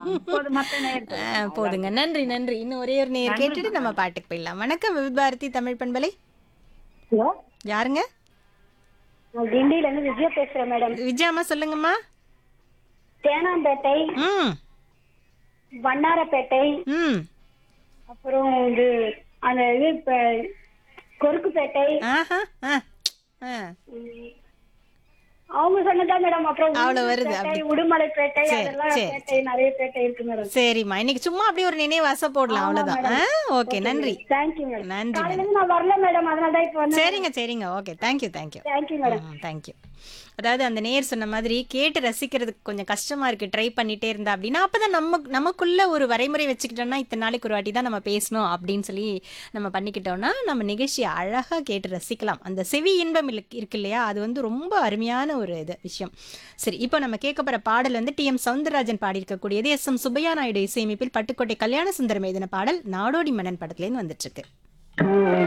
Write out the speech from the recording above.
இப்போது மத்த நேரத்தில் ஆ, போதுங்க நன்றி நன்றி இன்னும் ஒரே ஒரு நேர் கேட்டுட்டு நம்ம பாட்டுக்கு போயிடலாம் வணக்கம் விவித் பாரதி தமிழ் பண்பலை ஹலோ யாருங்க நான் கிண்டியில இருந்து விஜயா பேசுறேன் மேடம் விஜயாமா சொல்லுங்கம்மா தேனாம்பேட்டை ம் வண்ணாரப்பேட்டை ம் அப்புறம் இது அந்த இது இப்ப கொருக்குப்பேட்டை ஆஹா ஆ ஆ உம், அவங்க சொன்னதா மேடம் அப்புறம் அவ்வளவு வருது, உடுமலைப்பேட்டை, அப்படி. உடுமலைப்பேட்டை சரி, அதெல்லாம் சரி, பேட்டை நிறைய பேட்டை இருக்கு மேடம் சரிம்மா இன்னைக்கு சும்மா அப்படியே ஒரு நினைவாச போடலாம் அவ்வளவுதான் ஆ ஓகே நன்றி தேங்க்யூ மேடம் நன்றி காலையில இருந்து நான் வரல மேடம் அதனால தான் இப்ப வந்து சரிங்க சரிங்க okay thank you thank you thank you madam thank you அதாவது அந்த நேர் சொன்ன மாதிரி கேட்டு ரசிக்கிறதுக்கு கொஞ்சம் கஷ்டமா இருக்கு ட்ரை பண்ணிட்டே இருந்தா அப்படின்னா அப்பதான் நம்ம நமக்குள்ள ஒரு வரைமுறை வச்சுக்கிட்டோம்னா இத்தனை நாளைக்கு ஒரு வாட்டி தான் நம்ம பேசணும் அப்படின்னு சொல்லி நம்ம பண்ணிக்கிட்டோம்னா நம்ம நிகழ்ச்சியை அழகா கேட்டு ரசிக்கலாம் அந்த செவி இன்பம் இல்ல- இருக்கு இல்லையா அது வந்து ரொம்ப அருமையான ஒரு இது விஷயம் சரி இப்போ நம்ம கேட்க போற பாடல் வந்து டி எம் சவுந்தரராஜன் பாடியிருக்கக்கூடியது எஸ் எம் சுப்பையா நாயுடு இசையமைப்பில் பட்டுக்கோட்டை கல்யாண சுந்தரம் எழுதின பாடல் நாடோடி மன்னன் படத்துலேருந்து வந்துட்டு இருக்கு